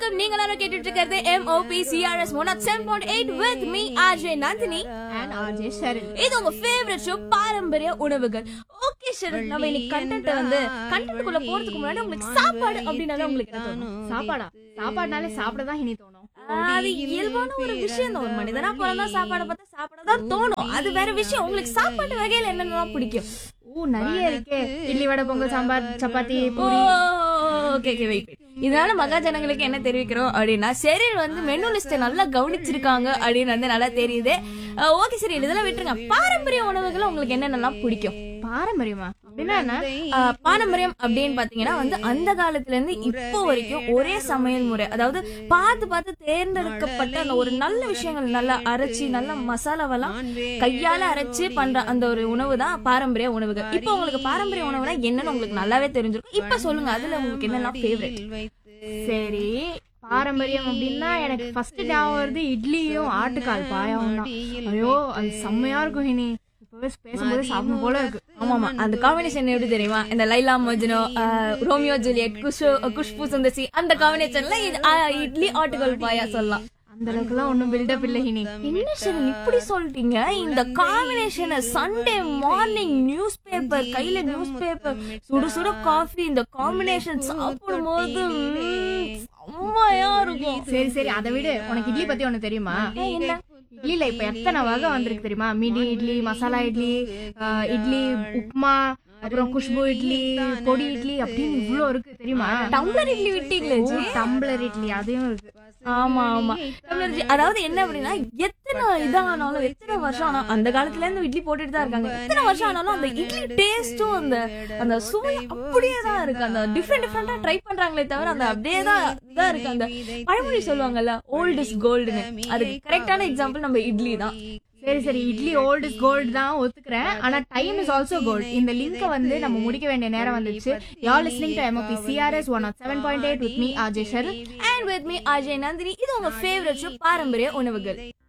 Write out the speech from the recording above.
நீங்க எல்லாரும் கேட்டுட்டு இருக்கிறது எம்ஓபி சிஆர்எஸ் ஒன் ஆட் seven point eight with me RJ Nandini and RJ Sharin இது உங்க ஃபேவரட் ஷோ பாரம்பரிய உணவுகள் ஓகே ஷரன் நம்ம இன்னைக்கு கண்டென்ட் வந்து கண்டென்ட்குள்ள போறதுக்கு முன்னாடி உங்களுக்கு சாப்பாடு அப்படின்னாலே உங்களுக்கு என்ன தோணும் சாப்பாடா சாப்பாடுனாலே சாப்பிட தான் இனி தோணும் அது இயல்பான ஒரு விஷயம் தான் ஒரு மனிதனா பிறந்தா சாப்பாடை பார்த்தா சாப்பிட தான் தோணும் அது வேற விஷயம் உங்களுக்கு சாப்பாட்டு வகையில என்னென்னலாம் பிடிக்கும் ஓ நிறைய இருக்கே idli vada pongal sambar chapati puri okay okay wait இதனால மகாஜனங்களுக்கு என்ன தெரிவிக்கிறோம் அப்படின்னா செரில் வந்து மெனு லிஸ்ட் நல்லா கவனிச்சிருக்காங்க அப்படின்னு வந்து நல்லா தெரியுது ஓகே சரி இதெல்லாம் விட்டுருங்க பாரம்பரிய உணவுகள் உங்களுக்கு என்னென்னலாம் பிடிக்கும் பாரம்பரியமா அப்படின்னா என்ன ஆஹ் பாரம்பரியம் அப்படின்னு பாத்தீங்கன்னா வந்து அந்த காலத்துல இருந்து இப்போ வரைக்கும் ஒரே சமையல் முறை அதாவது பார்த்து பார்த்து தேர்ந்தெடுக்கப்பட்ட அந்த ஒரு நல்ல விஷயங்கள் நல்லா அரைச்சி நல்ல மசாலாவெல்லாம் கையால அரைச்சு பண்ற அந்த ஒரு உணவு தான் பாரம்பரிய உணவுகள் இப்போ உங்களுக்கு பாரம்பரிய உணவுனா என்னன்னு உங்களுக்கு நல்லாவே தெரிஞ்சிருக்கும் இப்ப சொல்லுங்க அதுல உங்களுக்கு என்னெல்லாம் ஃபேவரட் சரி பாரம்பரியம் அப்படின்னா எனக்கு ஃபர்ஸ்ட் ஞாபகம் வருது இட்லியும் ஆட்டுக்கால் பாயாவும் தான் ஐயோ அது செம்மையா இருக்கும் இனி இப்பவே பேசும்போது சாப்பிடும் போல இருக்கு ஆமாமா அந்த காம்பினேஷன் எப்படி தெரியுமா இந்த Laila Majnu ah Romeo Juliet குஷு குஷ்பு சுந்தசி அந்த காம்பினேஷன்ல இது ஆஹ் இட்லி ஆட்டுகள் பாயா சொல்லலாம் அந்த அளவுக்குலாம் ஒன்றும் பில்டப் இல்லை இனி என்ன சரி இப்படி சொல்லிட்டீங்க இந்த combination Sunday morning news paper கையில நியூஸ் பேப்பர் சுட சுட காஃபி இந்த காம்பினேஷன் சாப்பிடும்போது ம்ம், செம்மையா இருக்கும் சரி சரி அதை விடு உனக்கு இட்லி பத்தி ஒண்ணு தெரியுமா ஏய், என்ன இட்லில இப்ப எத்தனை வகை வந்திருக்கு தெரியுமா மிடி இட்லி மசாலா இட்லி ஆஹ் இட்லி உப்மா அப்புறம் குஷ்பு இட்லி பொடி இட்லி அப்படின்னு இவ்ளோ இருக்கு தெரியுமா டம்ளர் இட்லி விட்டீங்களே ஓ, ஜி. டம்ளர் இட்லி அதையும் இருக்கு ஆமா ஆமா டம்ளர் இட்லி. அதாவது என்ன அப்படின்னா எத்தனை இதானாலும் எத்தனை வருஷம் ஆனாலும் அந்த காலத்துல இருந்து இட்லி போட்டுட்டு தான் இருக்காங்க எத்தனை வருஷம் ஆனாலும் அந்த இட்லி டேஸ்டும் அந்த அந்த சுவை அப்படியே தான் இருக்கு அந்த டிஃப்ரெண்ட் டிஃப்ரெண்டா ட்ரை பண்றாங்களே தவிர அந்த அப்படியே தான் இதான் இருக்கு அந்த பழமொழி சொல்லுவாங்கல்ல ஓல்ட் இஸ் கோல்டுன்னு அதுக்கு கரெக்டான எக்ஸாம்பிள் நம்ம இட்லி தான் சரி சரி இட்லி ஓல்ட் இஸ் கோல்டு தான் ஒத்துக்கிறேன் ஆனா டைம் இஸ் ஆல்சோ கோல்ட் இந்த லிங்கை வந்து நம்ம முடிக்க வேண்டிய நேரம் வந்துச்சு யார் listening to MOP CRS one of seven point eight with me AJ Sharath and with me Ajay Nandini இது உங்க ஃபேவரட் ஷோ பாரம்பரிய உணவுகள்